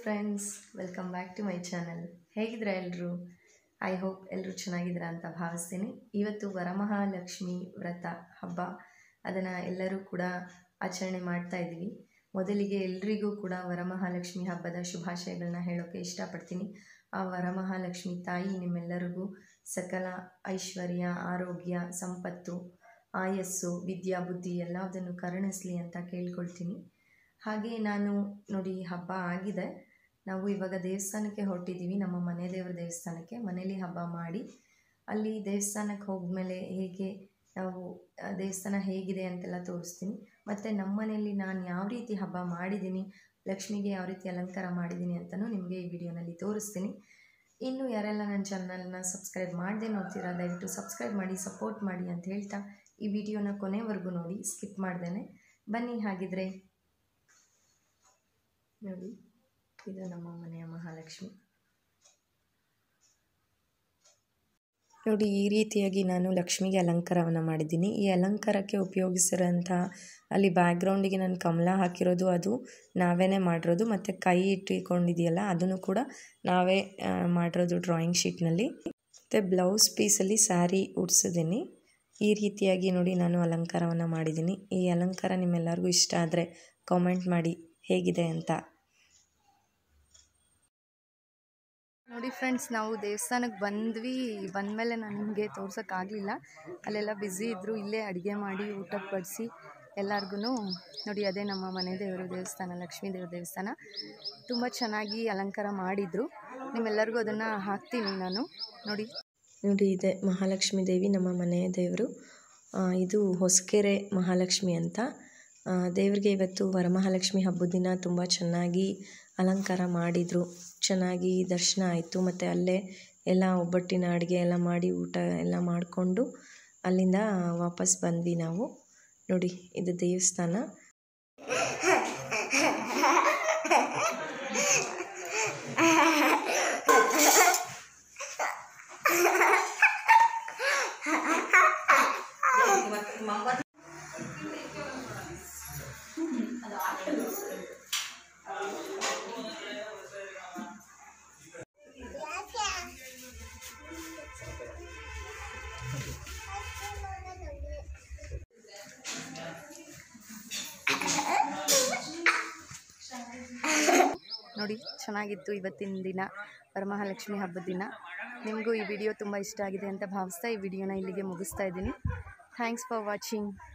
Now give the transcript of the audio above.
friends welcome back to my channel ಹೇಗಿದ್ದೀರಾ ಎಲ್ಲರೂ I hope ಎಲ್ಲರೂ ಚೆನ್ನಾಗಿದ್ದೀರಾ ಅಂತ ಭಾವಿಸ್ತೀನಿ ಇವತ್ತು ವರಮಹಾಲಕ್ಷ್ಮಿ ವ್ರತ ಹಬ್ಬ ಅದನ್ನು ಎಲ್ಲರೂ ಕೂಡ ಆಚರಣೆ ಮಾಡ್ತಾ ಇದ್ದೀವಿ ಮೊದಲಿಗೆ ಎಲ್ರಿಗೂ ಕೂಡ ವರಮಹಾಲಕ್ಷ್ಮಿ ಹಬ್ಬದ ಶುಭಾಶಯಗಳನ್ನ ಹೇಳೋಕ್ಕೆ ಇಷ್ಟಪಡ್ತೀನಿ ಆ ವರಮಹಾಲಕ್ಷ್ಮಿ ತಾಯಿ ನಿಮ್ಮೆಲ್ಲರಿಗೂ ಸಕಲ ಐಶ್ವರ್ಯ ಆರೋಗ್ಯ ಸಂಪತ್ತು ಆಯಸ್ಸು ವಿದ್ಯಾ ಬುದ್ಧಿ ಎಲ್ಲದನ್ನು ಕರುಣಿಸಲಿ ಅಂತ ಕೇಳ್ಕೊಳ್ತೀನಿ ಹಾಗೆ ನಾನು ನೋಡಿ ಹಬ್ಬ ಆಗಿದೆ ನಾವು ಇವಾಗ ದೇವಸ್ಥಾನಕ್ಕೆ ಹೊರಟಿದ್ದೀವಿ ನಮ್ಮ ಮನೆ ದೇವರ ದೇವಸ್ಥಾನಕ್ಕೆ ಮನೇಲಿ ಹಬ್ಬ ಮಾಡಿ ಅಲ್ಲಿ ದೇವಸ್ಥಾನಕ್ಕೆ ಹೋದ್ಮೇಲೆ ಹೇಗೆ ನಾವು ಆ, ದೇವಸ್ಥಾನ ಹೇಗಿದೆ ಅಂತೆಲ್ಲ ತೋರಿಸ್ತೀನಿ ಮತ್ತು ನಮ್ಮ ಮನೆಯಲ್ಲಿ ನಾನು ಯಾವ ರೀತಿ ಹಬ್ಬ ಮಾಡಿದ್ದೀನಿ ಲಕ್ಷ್ಮಿಗೆ ಯಾವ ರೀತಿ ಅಲಂಕಾರ ಮಾಡಿದ್ದೀನಿ ಅಂತಲೂ ನಿಮಗೆ ಈ ವಿಡಿಯೋನಲ್ಲಿ ತೋರಿಸ್ತೀನಿ ಇನ್ನು ಯಾರೆಲ್ಲ ನನ್ನ ಚಾನಲ್ನ ಸಬ್ಸ್ಕ್ರೈಬ್ ಮಾಡದೆ ನೋಡ್ತೀರಾ ದಯವಿಟ್ಟು ಸಬ್ಸ್ಕ್ರೈಬ್ ಮಾಡಿ ಸಪೋರ್ಟ್ ಮಾಡಿ ಅಂತ ಹೇಳ್ತಾ ಈ ವಿಡಿಯೋನ ಕೊನೆವರೆಗೂ ನೋಡಿ ಸ್ಕಿಪ್ ಮಾಡ್ದೇನೆ ಬನ್ನಿ ಹಾಗಿದ್ರೆ ನೋಡಿ ಇದು ನಮ್ಮ ಮನೆಯ ಮಹಾಲಕ್ಷ್ಮಿ ನೋಡಿ ಈ ರೀತಿಯಾಗಿ ನಾನು ಲಕ್ಷ್ಮಿಗೆ ಅಲಂಕಾರವನ್ನು ಮಾಡಿದ್ದೀನಿ ಈ ಅಲಂಕಾರಕ್ಕೆ ಉಪಯೋಗಿಸಿರೋಂಥ ಅಲ್ಲಿ ಬ್ಯಾಕ್ಗ್ರೌಂಡಿಗೆ ನಾನು ಕಮಲ ಹಾಕಿರೋದು ಅದು ನಾವೇ ಮಾಡಿರೋದು ಮತ್ತು ಕೈ ಇಟ್ಟಿಕೊಂಡಿದೆಯಲ್ಲ ಅದನ್ನು ಕೂಡ ನಾವೇ ಆ, ಮಾಡಿರೋದು ಡ್ರಾಯಿಂಗ್ ಶೀಟ್ನಲ್ಲಿ ಮತ್ತು ಬ್ಲೌಸ್ ಪೀಸಲ್ಲಿ ಸ್ಯಾರಿ ಉಡ್ಸಿದ್ದೀನಿ ಈ ರೀತಿಯಾಗಿ ನೋಡಿ ನಾನು ಅಲಂಕಾರವನ್ನು ಮಾಡಿದ್ದೀನಿ ಈ ಅಲಂಕಾರ ನಿಮ್ಮೆಲ್ಲರಿಗೂ ಇಷ್ಟ ಆದರೆ ಕಾಮೆಂಟ್ ಮಾಡಿ ಹೇಗಿದೆ ಅಂತ ನೋಡಿ ಫ್ರೆಂಡ್ಸ್ ನಾವು ದೇವಸ್ಥಾನಕ್ಕೆ ಬಂದ್ವಿ ಬಂದಮೇಲೆ ನಾನು ನಿಮಗೆ ತೋರ್ಸೋಕ್ಕಾಗಲಿಲ್ಲ ಅಲ್ಲೆಲ್ಲ ಬ್ಯುಸಿ ಇದ್ದರು ಇಲ್ಲೇ ಅಡುಗೆ ಮಾಡಿ ಊಟಕ್ಕೆ ಬಡಿಸಿ ಎಲ್ಲರಿಗೂ ನೋಡಿ ಅದೇ ನಮ್ಮ ಮನೆ ದೇವರು ದೇವಸ್ಥಾನ ಲಕ್ಷ್ಮೀ ದೇವ್ರ ದೇವಸ್ಥಾನ ತುಂಬ ಚೆನ್ನಾಗಿ ಅಲಂಕಾರ ಮಾಡಿದರು ನಿಮ್ಮೆಲ್ಲರಿಗೂ ಅದನ್ನು ಹಾಕ್ತೀನಿ ನಾನು ನೋಡಿ ನೋಡಿ ಇದೆ ಮಹಾಲಕ್ಷ್ಮಿ ದೇವಿ ನಮ್ಮ ಮನೆಯ ದೇವರು ಆ, ಇದು ಹೊಸಕೆರೆ ಮಹಾಲಕ್ಷ್ಮಿ ಅಂತ ಆ, ದೇವರಿಗೆ ಇವತ್ತು ವರಮಹಾಲಕ್ಷ್ಮಿ ಹಬ್ಬದ ದಿನ ತುಂಬ ಚೆನ್ನಾಗಿ ಅಲಂಕಾರ ಮಾಡಿದರು ಚೆನ್ನಾಗಿ ದರ್ಶನ ಆಯಿತು ಮತ್ತು ಅಲ್ಲೇ ಎಲ್ಲ ಒಬ್ಬಟ್ಟಿನ ಅಡುಗೆ ಎಲ್ಲ ಮಾಡಿ ಊಟ ಎಲ್ಲ ಮಾಡಿಕೊಂಡು ಅಲ್ಲಿಂದ ವಾಪಸ್ ಬಂದ್ವಿ ನಾವು ನೋಡಿ ಇದು ದೇವಸ್ಥಾನ ನೋಡಿ ಚೆನ್ನಾಗಿತ್ತು ಇವತ್ತಿನ ದಿನ ವರಮಹಾಲಕ್ಷ್ಮಿ ಹಬ್ಬದ ದಿನ ನಿಮಗೂ ಈ ವಿಡಿಯೋ ತುಂಬ ಇಷ್ಟ ಆಗಿದೆ ಅಂತ ಭಾವಿಸ್ತಾ ಈ ವಿಡಿಯೋನ ಇಲ್ಲಿಗೆ ಮುಗಿಸ್ತಾ ಇದ್ದೀನಿ ಥ್ಯಾಂಕ್ಸ್ ಫಾರ್ ವಾಚಿಂಗ್